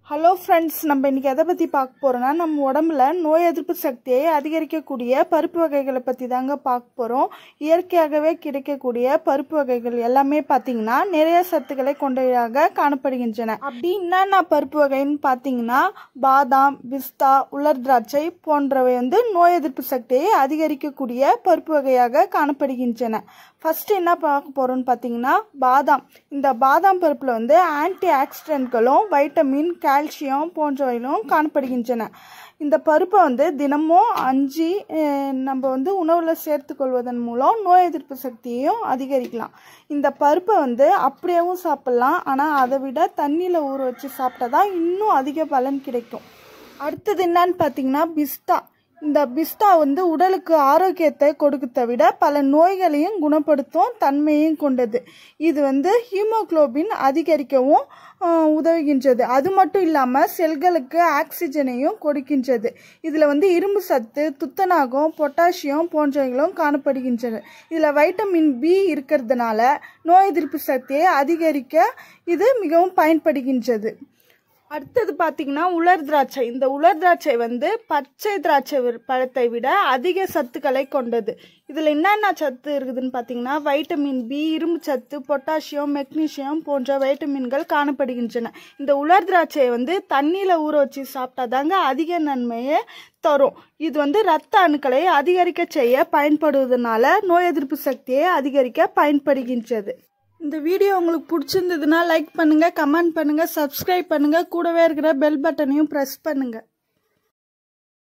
hello friends நம்ம இன்னைக்கு எதை பற்றி பார்க்க போகிறோம்னா நம்ம உடம்புல நோய் எதிர்ப்பு சக்தியை அதிகரிக்கக்கூடிய பருப்பு வகைகளை பற்றி தாங்க பார்க்க போகிறோம் இயற்கையாகவே கிடைக்கக்கூடிய பருப்பு வகைகள் எல்லாமே பார்த்தீங்கன்னா நிறைய சத்துக்களை கொண்டவையாக காணப்படுகின்றன அப்படி என்னென்ன பருப்பு வகைன்னு பார்த்தீங்கன்னா பாதாம் பிஸ்தா உலர் திராட்சை போன்றவை வந்து நோய் எதிர்ப்பு சக்தியை அதிகரிக்கக்கூடிய பருப்பு வகையாக காணப்படுகின்றன ஃபர்ஸ்ட் என்ன பார்க்க போறோம்னு பார்த்தீங்கன்னா பாதாம் இந்த பாதாம் பருப்பில் வந்து ஆன்டி ஆக்சிடென்ட்களும் வைட்டமின் கால்சியம் போன்றவைகளும் காணப்படுகின்றன இந்த பருப்பை வந்து தினமும் அஞ்சு அஹ், நம்ம வந்து உணவில் சேர்த்துக்கொள்வதன் மூலம் நோய் எதிர்ப்பு சக்தியையும் அதிகரிக்கலாம் இந்த பருப்பை வந்து அப்படியேவும் சாப்பிட்லாம் ஆனால் அதை விட தண்ணியில் ஊற வச்சு சாப்பிட்டா தான் இன்னும் அதிக பலன் கிடைக்கும் அடுத்தது என்னன்னு பார்த்தீங்கன்னா பிஸ்தா இந்த பிஸ்தா வந்து உடலுக்கு ஆரோக்கியத்தை கொடுக்கத்தை விட பல நோய்களையும் குணப்படுத்தும் தன்மையும் கொண்டது இது வந்து ஹீமோகுளோபின் அதிகரிக்கவும் ஆஹ், உதவுகின்றது அது மட்டும் இல்லாமல் செல்களுக்கு ஆக்சிஜனையும் கொடுக்கின்றது இதில் வந்து இரும்பு சத்து துத்தநாகம் பொட்டாசியம் போன்றவைகளும் காணப்படுகின்றன இதில் வைட்டமின் பி இருக்கிறதுனால நோய் எதிர்ப்பு சக்தியை அதிகரிக்க இது மிகவும் பயன்படுகின்றது அடுத்தது பார்த்தீங்கன்னா உலர் திராட்சை இந்த உலர் திராட்சை வந்து பச்சை திராட்சை வி- பழத்தை விட அதிக சத்துக்களை கொண்டது இதில் என்னென்ன சத்து இருக்குதுன்னு பார்த்தீங்கன்னா வைட்டமின் பி இரும்பு சத்து பொட்டாசியம் மெக்னீசியம் போன்ற வைட்டமின்கள் காணப்படுகின்றன இந்த உலர் திராட்சையை வந்து தண்ணியில் ஊற வச்சு சாப்பிட்டாதாங்க அதிக நன்மையை தரும் இது வந்து இரத்த அணுக்களை அதிகரிக்க செய்ய பயன்படுவதனால நோய் எதிர்ப்பு சக்தியை அதிகரிக்க பயன்படுகின்றது இந்த வீடியோ உங்களுக்கு பிடிச்சிருந்ததுன்னா லைக் பண்ணுங்க கமெண்ட் பண்ணுங்க சப்ஸ்கிரைப் பண்ணுங்க கூடவே இருக்கிற பெல் பட்டனையும் ப்ரெஸ் பண்ணுங்க